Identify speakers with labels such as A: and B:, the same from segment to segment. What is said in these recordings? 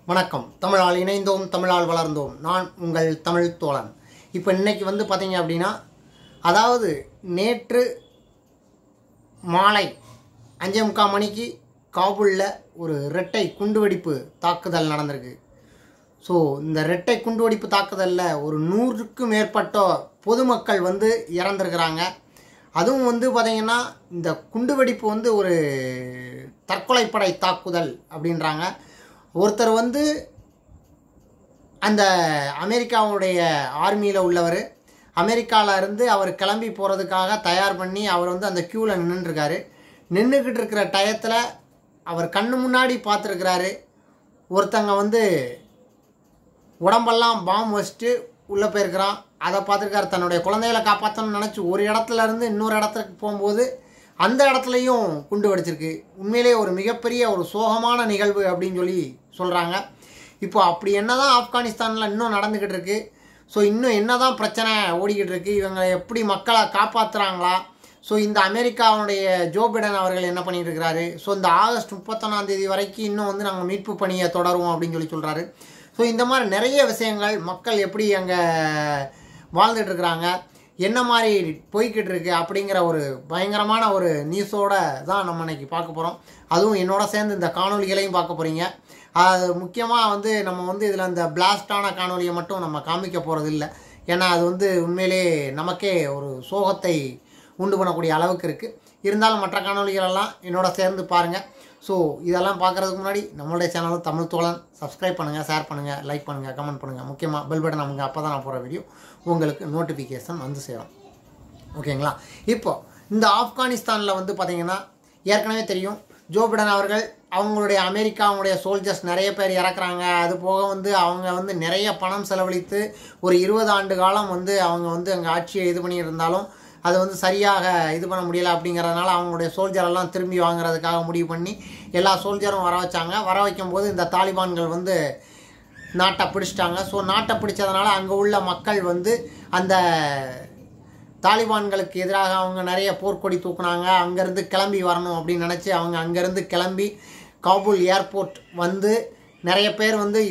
A: வணக்கம் தமிழால் இணைந்தோம் தமிழால் வளர்ந்தோம் நான் உங்கள் தமிழ் தோழன் இப்போ இன்னைக்கு வந்து பார்த்தீங்க அப்படின்னா அதாவது நேற்று மாலை அஞ்சே முக்கால் மணிக்கு காபூலில் ஒரு இரட்டை குண்டுவெடிப்பு தாக்குதல் நடந்திருக்கு ஸோ இந்த இரட்டை குண்டுவெடிப்பு தாக்குதலில் ஒரு நூறுக்கும் மேற்பட்ட பொதுமக்கள் வந்து இறந்துருக்கிறாங்க அதுவும் வந்து பார்த்திங்கன்னா இந்த குண்டுவெடிப்பு வந்து ஒரு தற்கொலைப்படை தாக்குதல் அப்படின்றாங்க ஒருத்தர் வந்து அந்த அமெரிக்காவுடைய ஆர்மியில் உள்ளவர் அமெரிக்காவில் இருந்து அவர் கிளம்பி போகிறதுக்காக தயார் பண்ணி அவர் வந்து அந்த க்யூவில் நின்றுருக்காரு நின்றுக்கிட்டு இருக்கிற டயத்தில் அவர் கண்ணு முன்னாடி பார்த்துருக்கிறாரு ஒருத்தங்க வந்து உடம்பெல்லாம் பாம்பு வச்சுட்டு உள்ளே போயிருக்கிறான் அதை பார்த்துருக்காரு தன்னுடைய குழந்தைகளை காப்பாற்றணும்னு நினச்சி ஒரு இடத்துல இருந்து இன்னொரு இடத்துக்கு போகும்போது அந்த இடத்துலையும் குண்டு வெடிச்சிருக்கு உண்மையிலே ஒரு மிகப்பெரிய ஒரு சோகமான நிகழ்வு அப்படின்னு சொல்லி சொல்கிறாங்க இப்போ அப்படி என்ன தான் ஆப்கானிஸ்தானில் இன்னும் நடந்துக்கிட்டு இருக்கு ஸோ இன்னும் என்ன தான் பிரச்சனை ஓடிக்கிட்டு இருக்கு இவங்க எப்படி மக்களை காப்பாற்றுறாங்களா ஸோ இந்த அமெரிக்காவுடைய ஜோ பிடன் அவர்கள் என்ன பண்ணிட்டு இருக்கிறாரு ஸோ இந்த ஆகஸ்ட் முப்பத்தொன்னாம் தேதி வரைக்கும் இன்னும் வந்து நாங்கள் மீட்பு பணியை தொடருவோம் அப்படின்னு சொல்லி சொல்கிறாரு ஸோ இந்த மாதிரி நிறைய விஷயங்கள் மக்கள் எப்படி அங்கே வாழ்ந்துட்டு இருக்கிறாங்க என்ன மாதிரி போய்கிட்டு இருக்கு அப்படிங்கிற ஒரு பயங்கரமான ஒரு நியூஸோட தான் நம்ம இன்னைக்கு பார்க்க போகிறோம் அதுவும் என்னோட சேர்ந்து இந்த காணொலிகளையும் பார்க்க போகிறீங்க அது முக்கியமாக வந்து நம்ம வந்து இதில் இந்த பிளாஸ்டான காணொலியை மட்டும் நம்ம காமிக்க போகிறது இல்லை ஏன்னா அது வந்து உண்மையிலே நமக்கே ஒரு சோகத்தை உண்டு பண்ணக்கூடிய அளவுக்கு இருக்குது இருந்தாலும் மற்ற காணொலிகளெல்லாம் என்னோட சேர்ந்து பாருங்கள் ஸோ இதெல்லாம் பார்க்குறதுக்கு முன்னாடி நம்மளுடைய சேனலும் தமிழ் தோழன் சப்ஸ்கிரைப் பண்ணுங்கள் ஷேர் பண்ணுங்கள் லைக் பண்ணுங்கள் கமெண்ட் பண்ணுங்கள் முக்கியமாக பெல் பட்டன் நமக்கு அப்போ தான் நான் போகிற வீடியோ உங்களுக்கு நோட்டிஃபிகேஷன் வந்து சேரும் ஓகேங்களா இப்போ இந்த ஆப்கானிஸ்தானில் வந்து பார்த்தீங்கன்னா ஏற்கனவே தெரியும் ஜோ பிடன் அவர்கள் அவங்களுடைய அமெரிக்காவுடைய சோல்ஜர்ஸ் நிறைய பேர் இறக்குறாங்க அது போக வந்து அவங்க வந்து நிறைய பணம் செலவழித்து ஒரு இருபது ஆண்டு காலம் வந்து அவங்க வந்து அங்கே ஆட்சியை இது பண்ணி இருந்தாலும் அது வந்து சரியாக இது பண்ண முடியல அப்படிங்கிறதுனால அவங்களுடைய சோல்ஜர் எல்லாம் திரும்பி வாங்குறதுக்காக முடிவு பண்ணி எல்லா சோல்ஜரும் வர வச்சாங்க வர வைக்கும்போது இந்த தாலிபான்கள் வந்து நாட்டை பிடிச்சிட்டாங்க ஸோ நாட்டை பிடிச்சதுனால அங்கே உள்ள மக்கள் வந்து அந்த தாலிபான்களுக்கு எதிராக அவங்க நிறைய போர்க்கொடி தூக்குனாங்க அங்கேருந்து கிளம்பி வரணும் அப்படின்னு நினச்சி அவங்க அங்கேருந்து கிளம்பி காபூல் ஏர்போர்ட் வந்து நிறைய பேர் வந்து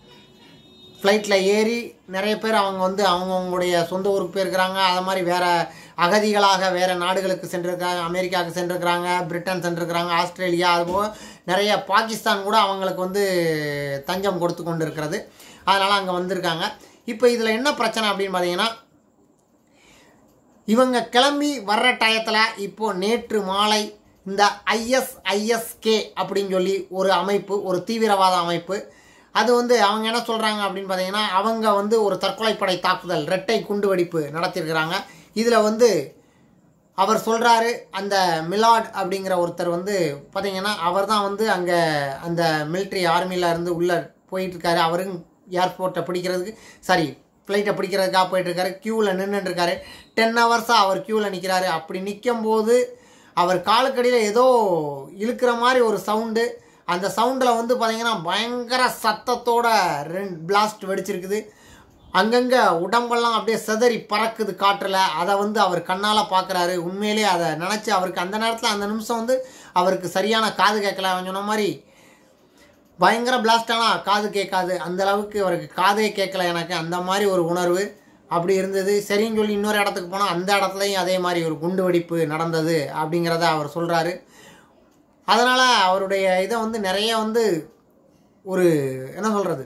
A: ஃப்ளைட்டில் ஏறி நிறைய பேர் அவங்க வந்து அவங்கவுங்களுடைய சொந்த ஊருக்கு போயிருக்கிறாங்க அது மாதிரி வேறு அகதிகளாக வேறு நாடுகளுக்கு சென்றிருக்காங்க அமெரிக்காவுக்கு சென்றிருக்கிறாங்க பிரிட்டன் சென்றிருக்கிறாங்க ஆஸ்திரேலியா அதுபோக நிறைய பாகிஸ்தான் கூட அவங்களுக்கு வந்து தஞ்சம் கொடுத்து கொண்டு இருக்கிறது அதனால் அங்கே வந்திருக்காங்க இப்போ இதில் என்ன பிரச்சனை அப்படின்னு பார்த்தீங்கன்னா இவங்க கிளம்பி வர்ற டயத்தில் இப்போது நேற்று மாலை இந்த ஐஎஸ்ஐஎஸ்கே அப்படின்னு சொல்லி ஒரு அமைப்பு ஒரு தீவிரவாத அமைப்பு அது வந்து அவங்க என்ன சொல்கிறாங்க அப்படின்னு பார்த்தீங்கன்னா அவங்க வந்து ஒரு தற்கொலைப்படை தாக்குதல் இரட்டை குண்டு வெடிப்பு நடத்தியிருக்கிறாங்க இதில் வந்து அவர் சொல்கிறாரு அந்த மிலாட் அப்படிங்கிற ஒருத்தர் வந்து பார்த்தீங்கன்னா அவர் தான் வந்து அங்கே அந்த மிலிட்ரி ஆர்மியில் இருந்து உள்ளே போயிட்டுருக்காரு அவரும் ஏர்போர்ட்டை பிடிக்கிறதுக்கு சாரி ஃப்ளைட்டை பிடிக்கிறதுக்காக போயிட்டுருக்காரு க்யூவில் நின்றுட்டுருக்காரு டென் ஹவர்ஸாக அவர் க்யூவில் நிற்கிறாரு அப்படி நிற்கும்போது அவர் காலுக்கடியில் ஏதோ இழுக்கிற மாதிரி ஒரு சவுண்டு அந்த சவுண்டில் வந்து பார்த்தீங்கன்னா பயங்கர சத்தத்தோட ரெண்டு பிளாஸ்ட் வெடிச்சிருக்குது அங்கங்கே உடம்பெல்லாம் அப்படியே செதறி பறக்குது காற்றில் அதை வந்து அவர் கண்ணால் பார்க்குறாரு உண்மையிலே அதை நினச்சி அவருக்கு அந்த நேரத்தில் அந்த நிமிஷம் வந்து அவருக்கு சரியான காது கேட்கல அவன் சொன்ன மாதிரி பயங்கர பிளாஸ்ட் ஆனால் காது கேட்காது அந்த அளவுக்கு அவருக்கு காதே கேட்கல எனக்கு அந்த மாதிரி ஒரு உணர்வு அப்படி இருந்தது சரின்னு சொல்லி இன்னொரு இடத்துக்கு போனால் அந்த இடத்துலையும் அதே மாதிரி ஒரு குண்டு வெடிப்பு நடந்தது அப்படிங்கிறத அவர் சொல்கிறாரு அதனால் அவருடைய இதை வந்து நிறைய வந்து ஒரு என்ன சொல்கிறது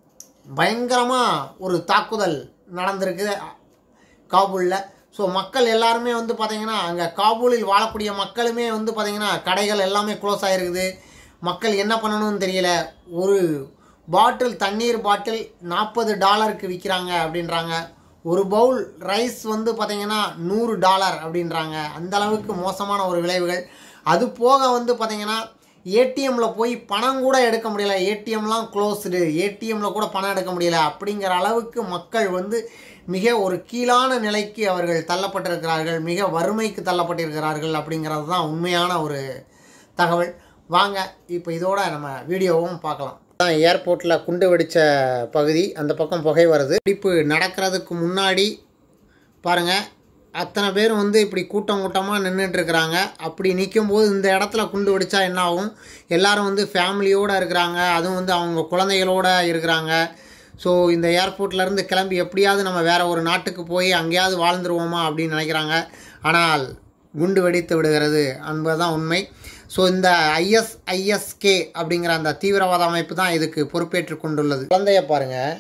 A: பயங்கரமாக ஒரு தாக்குதல் நடந்திருக்கு காபூலில் ஸோ மக்கள் எல்லாருமே வந்து பார்த்திங்கன்னா அங்கே காபூலில் வாழக்கூடிய மக்களுமே வந்து பார்த்திங்கன்னா கடைகள் எல்லாமே க்ளோஸ் ஆகிருக்குது மக்கள் என்ன பண்ணணும்னு தெரியல ஒரு பாட்டில் தண்ணீர் பாட்டில் நாற்பது டாலருக்கு விற்கிறாங்க அப்படின்றாங்க ஒரு பவுல் ரைஸ் வந்து பார்த்திங்கன்னா நூறு டாலர் அப்படின்றாங்க அந்த அளவுக்கு மோசமான ஒரு விளைவுகள் அது போக வந்து பார்த்திங்கன்னா ஏடிஎம்மில் போய் பணம் கூட எடுக்க முடியல ஏடிஎம்லாம் க்ளோஸ்டு ஏடிஎம்மில் கூட பணம் எடுக்க முடியல அப்படிங்கிற அளவுக்கு மக்கள் வந்து மிக ஒரு கீழான நிலைக்கு அவர்கள் தள்ளப்பட்டிருக்கிறார்கள் மிக வறுமைக்கு தள்ளப்பட்டிருக்கிறார்கள் அப்படிங்கிறது தான் உண்மையான ஒரு தகவல் வாங்க இப்போ இதோட நம்ம வீடியோவும் பார்க்கலாம் ஏர்போர்ட்டில் குண்டு வெடித்த பகுதி அந்த பக்கம் புகை வருது வெடிப்பு நடக்கிறதுக்கு முன்னாடி பாருங்கள் அத்தனை பேர் வந்து இப்படி கூட்டம் கூட்டமாக நின்றுட்டு இருக்கிறாங்க அப்படி நிற்கும்போது இந்த இடத்துல குண்டு வெடிச்சா என்ன ஆகும் எல்லாரும் வந்து ஃபேமிலியோடு இருக்கிறாங்க அதுவும் வந்து அவங்க குழந்தைகளோட இருக்கிறாங்க ஸோ இந்த ஏர்போர்ட்லேருந்து கிளம்பி எப்படியாவது நம்ம வேறு ஒரு நாட்டுக்கு போய் அங்கேயாவது வாழ்ந்துருவோமா அப்படின்னு நினைக்கிறாங்க ஆனால் குண்டு வெடித்து விடுகிறது என்பதுதான் உண்மை ஸோ இந்த ஐஎஸ்ஐஎஸ்கே அப்படிங்கிற அந்த தீவிரவாத அமைப்பு தான் இதுக்கு பொறுப்பேற்று கொண்டுள்ளது குழந்தைய பாருங்கள்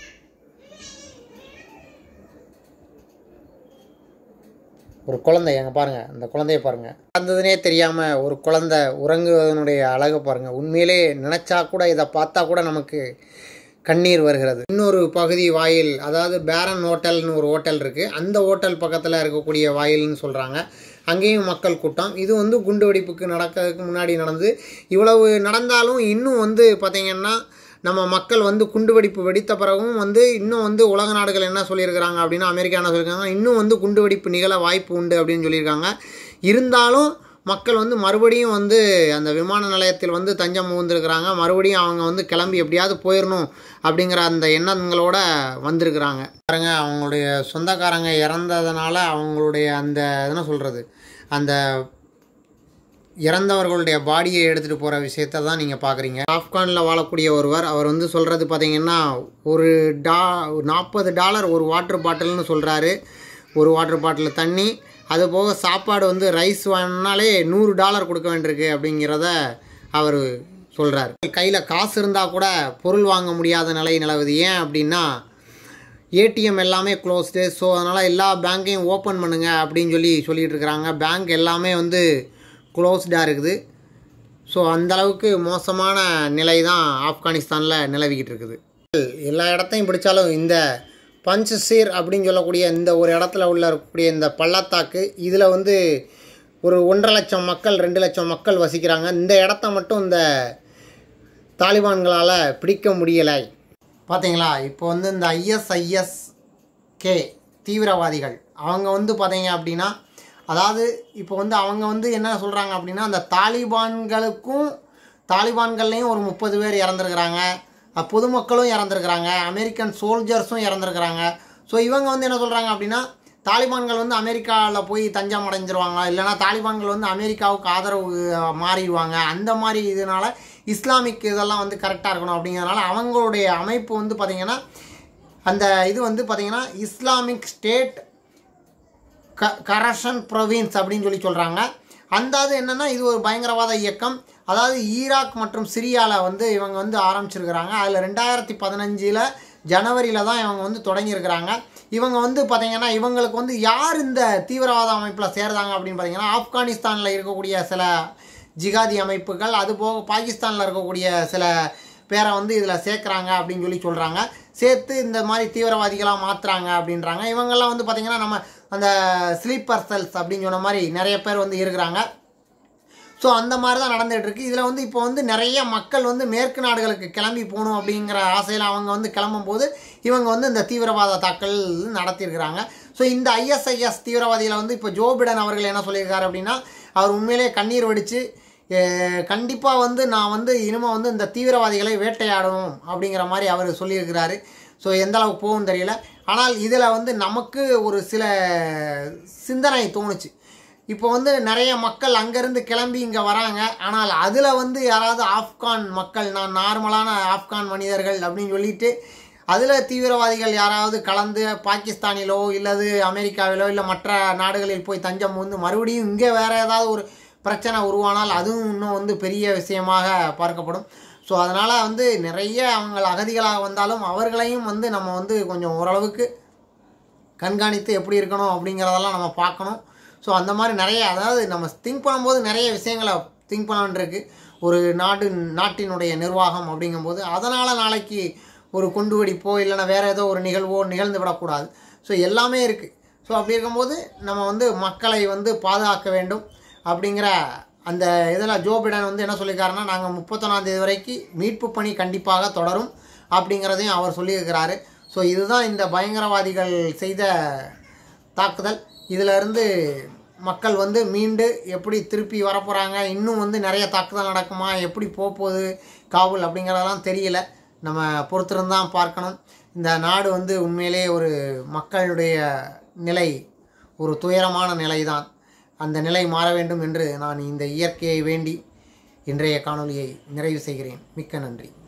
A: ஒரு குழந்தை எங்க பாருங்க அந்த குழந்தைய பாருங்க நடந்ததுனே தெரியாம ஒரு குழந்தை உறங்குவதனுடைய அழகை பாருங்க உண்மையிலே நினைச்சா கூட இதை பார்த்தா கூட நமக்கு கண்ணீர் வருகிறது இன்னொரு பகுதி வாயில் அதாவது பேரன் ஹோட்டல்னு ஒரு ஹோட்டல் இருக்குது அந்த ஹோட்டல் பக்கத்தில் இருக்கக்கூடிய வாயில்னு சொல்கிறாங்க அங்கேயும் மக்கள் கூட்டம் இது வந்து குண்டு வெடிப்புக்கு நடக்கிறதுக்கு முன்னாடி நடந்து இவ்வளவு நடந்தாலும் இன்னும் வந்து பார்த்திங்கன்னா நம்ம மக்கள் வந்து குண்டு வெடிப்பு வெடித்த பிறகும் வந்து இன்னும் வந்து உலக நாடுகள் என்ன சொல்லியிருக்கிறாங்க அப்படின்னா அமெரிக்கா என்ன சொல்லியிருக்காங்க இன்னும் வந்து குண்டு வெடிப்பு நிகழ வாய்ப்பு உண்டு அப்படின்னு சொல்லியிருக்காங்க இருந்தாலும் மக்கள் வந்து மறுபடியும் வந்து அந்த விமான நிலையத்தில் வந்து தஞ்சம் புகுந்திருக்கிறாங்க மறுபடியும் அவங்க வந்து கிளம்பி எப்படியாவது போயிடணும் அப்படிங்கிற அந்த எண்ணங்களோட வந்திருக்கிறாங்க பாருங்க அவங்களுடைய சொந்தக்காரங்க இறந்ததுனால அவங்களுடைய அந்த என்ன சொல்கிறது அந்த இறந்தவர்களுடைய பாடியை எடுத்துகிட்டு போகிற விஷயத்தை தான் நீங்கள் பார்க்குறீங்க ஆப்கானில் வாழக்கூடிய ஒருவர் அவர் வந்து சொல்கிறது பார்த்தீங்கன்னா ஒரு டா நாற்பது டாலர் ஒரு வாட்டர் பாட்டில்னு சொல்கிறாரு ஒரு வாட்டர் பாட்டில் தண்ணி அது போக சாப்பாடு வந்து ரைஸ் வேணுனாலே நூறு டாலர் கொடுக்க வேண்டியிருக்கு அப்படிங்கிறத அவர் சொல்கிறார் கையில் காசு இருந்தால் கூட பொருள் வாங்க முடியாத நிலை நிலவுது ஏன் அப்படின்னா ஏடிஎம் எல்லாமே க்ளோஸ்டு ஸோ அதனால் எல்லா பேங்க்கையும் ஓப்பன் பண்ணுங்க அப்படின்னு சொல்லி சொல்லிகிட்டு இருக்கிறாங்க பேங்க் எல்லாமே வந்து க்ளோஸ்டாக இருக்குது ஸோ அந்தளவுக்கு மோசமான நிலை தான் ஆப்கானிஸ்தானில் நிலவிக்கிட்டு இருக்குது எல்லா இடத்தையும் பிடிச்சாலும் இந்த பஞ்சசீர் அப்படின்னு சொல்லக்கூடிய இந்த ஒரு இடத்துல உள்ள இருக்கக்கூடிய இந்த பள்ளத்தாக்கு இதில் வந்து ஒரு ஒன்றரை லட்சம் மக்கள் ரெண்டு லட்சம் மக்கள் வசிக்கிறாங்க இந்த இடத்த மட்டும் இந்த தாலிபான்களால் பிடிக்க முடியலை பார்த்தீங்களா இப்போ வந்து இந்த ஐஎஸ்ஐஎஸ் கே தீவிரவாதிகள் அவங்க வந்து பார்த்தீங்க அப்படின்னா அதாவது இப்போ வந்து அவங்க வந்து என்ன சொல்கிறாங்க அப்படின்னா அந்த தாலிபான்களுக்கும் தாலிபான்கள்லேயும் ஒரு முப்பது பேர் இறந்துருக்குறாங்க அஹ் பொதுமக்களும் இறந்துருக்குறாங்க அமெரிக்கன் சோல்ஜர்ஸும் இறந்துருக்குறாங்க ஸோ இவங்க வந்து என்ன சொல்கிறாங்க அப்படின்னா தாலிபான்கள் வந்து அமெரிக்காவில் போய் தஞ்சம் அடைஞ்சிருவாங்க இல்லைனா தாலிபான்கள் வந்து அமெரிக்காவுக்கு ஆதரவு அஹ், மாறிடுவாங்க அந்த மாதிரி இதனால இஸ்லாமிக் இதெல்லாம் வந்து கரெக்டாக இருக்கணும் அப்படிங்கிறதுனால அவங்களுடைய அமைப்பு வந்து பார்த்திங்கன்னா அந்த இது வந்து பார்த்திங்கன்னா இஸ்லாமிக் ஸ்டேட் க கரஷன் ப்ரொவின்ஸ் அப்படின்னு சொல்லி சொல்கிறாங்க அந்த அது என்னென்னா இது ஒரு பயங்கரவாத இயக்கம் அதாவது ஈராக் மற்றும் சிரியாவில் வந்து இவங்க வந்து ஆரம்பிச்சிருக்கிறாங்க அதில் ரெண்டாயிரத்தி பதினஞ்சில் ஜனவரியில் தான் இவங்க வந்து தொடங்கியிருக்கிறாங்க இவங்க வந்து பார்த்திங்கன்னா இவங்களுக்கு வந்து யார் இந்த தீவிரவாத அமைப்பில் சேர்ந்தாங்க அப்படின்னு பார்த்தீங்கன்னா ஆப்கானிஸ்தானில் இருக்கக்கூடிய சில ஜிகாதி அமைப்புகள் அது போக பாகிஸ்தானில் இருக்கக்கூடிய சில பேரை வந்து இதில் சேர்க்குறாங்க அப்படின்னு சொல்லி சொல்கிறாங்க சேர்த்து இந்த மாதிரி தீவிரவாதிகளாக மாற்றுறாங்க அப்படின்றாங்க இவங்கெல்லாம் வந்து பார்த்திங்கன்னா நம்ம அந்த ஸ்லீப்பர் செல்ஸ் அப்படின்னு சொன்ன மாதிரி நிறைய பேர் வந்து இருக்கிறாங்க ஸோ அந்த மாதிரி தான் நடந்துகிட்டு இருக்கு இதில் வந்து இப்போ வந்து நிறைய மக்கள் வந்து மேற்கு நாடுகளுக்கு கிளம்பி போகணும் அப்படிங்கிற ஆசையில் அவங்க வந்து கிளம்பும்போது இவங்க வந்து இந்த தீவிரவாத தாக்கல் நடத்தியிருக்கிறாங்க ஸோ இந்த ஐஎஸ்ஐஎஸ் தீவிரவாதிகளை வந்து இப்போ ஜோ பிடன் அவர்கள் என்ன சொல்லியிருக்காரு அப்படின்னா அவர் உண்மையிலே கண்ணீர் வெடித்து கண்டிப்பாக வந்து நான் வந்து இனிமே வந்து இந்த தீவிரவாதிகளை வேட்டையாடணும் அப்படிங்கிற மாதிரி அவர் சொல்லியிருக்கிறாரு ஸோ எந்த அளவுக்கு போகும் தெரியல ஆனால் இதில் வந்து நமக்கு ஒரு சில சிந்தனை தோணுச்சு இப்போ வந்து நிறைய மக்கள் அங்கேருந்து கிளம்பி இங்கே வராங்க ஆனால் அதில் வந்து யாராவது ஆப்கான் மக்கள் நான் நார்மலான ஆப்கான் மனிதர்கள் அப்படின்னு சொல்லிட்டு அதில் தீவிரவாதிகள் யாராவது கலந்து பாகிஸ்தானிலோ இல்லது அமெரிக்காவிலோ இல்லை மற்ற நாடுகளில் போய் தஞ்சம் வந்து மறுபடியும் இங்கே வேறு ஏதாவது ஒரு பிரச்சனை உருவானால் அதுவும் இன்னும் வந்து பெரிய விஷயமாக பார்க்கப்படும் ஸோ அதனால் வந்து நிறைய அவங்க அகதிகளாக வந்தாலும் அவர்களையும் வந்து நம்ம வந்து கொஞ்சம் ஓரளவுக்கு கண்காணித்து எப்படி இருக்கணும் அப்படிங்கிறதெல்லாம் நம்ம பார்க்கணும் ஸோ அந்த மாதிரி நிறைய அதாவது நம்ம திங்க் பண்ணும்போது நிறைய விஷயங்களை திங்க் பண்ணலான்ருக்கு ஒரு நாடு நாட்டினுடைய நிர்வாகம் அப்படிங்கும்போது அதனால் நாளைக்கு ஒரு குண்டு வெடிப்போ இல்லைன்னா வேறு ஏதோ ஒரு நிகழ்வோ நிகழ்ந்து விடக்கூடாது ஸோ எல்லாமே இருக்குது ஸோ அப்படி இருக்கும்போது நம்ம வந்து மக்களை வந்து பாதுகாக்க வேண்டும் அப்படிங்கிற அந்த இதில் ஜோ பிடன் வந்து என்ன சொல்லியிருக்காருன்னா நாங்கள் முப்பத்தொன்னாந்தேதி வரைக்கும் மீட்பு பணி கண்டிப்பாக தொடரும் அப்படிங்கிறதையும் அவர் சொல்லியிருக்கிறாரு ஸோ இதுதான் இந்த பயங்கரவாதிகள் செய்த தாக்குதல் இதில் இருந்து மக்கள் வந்து மீண்டு எப்படி திருப்பி வரப்போகிறாங்க இன்னும் வந்து நிறைய தாக்குதல் நடக்குமா எப்படி போக போகுது காவல் அப்படிங்கிறதெல்லாம் தெரியல நம்ம பொறுத்திருந்தான் பார்க்கணும் இந்த நாடு வந்து உண்மையிலே ஒரு மக்களுடைய நிலை ஒரு துயரமான நிலைதான் அந்த நிலை மாற வேண்டும் என்று நான் இந்த இயற்கையை வேண்டி இன்றைய காணொளியை நிறைவு செய்கிறேன் மிக்க நன்றி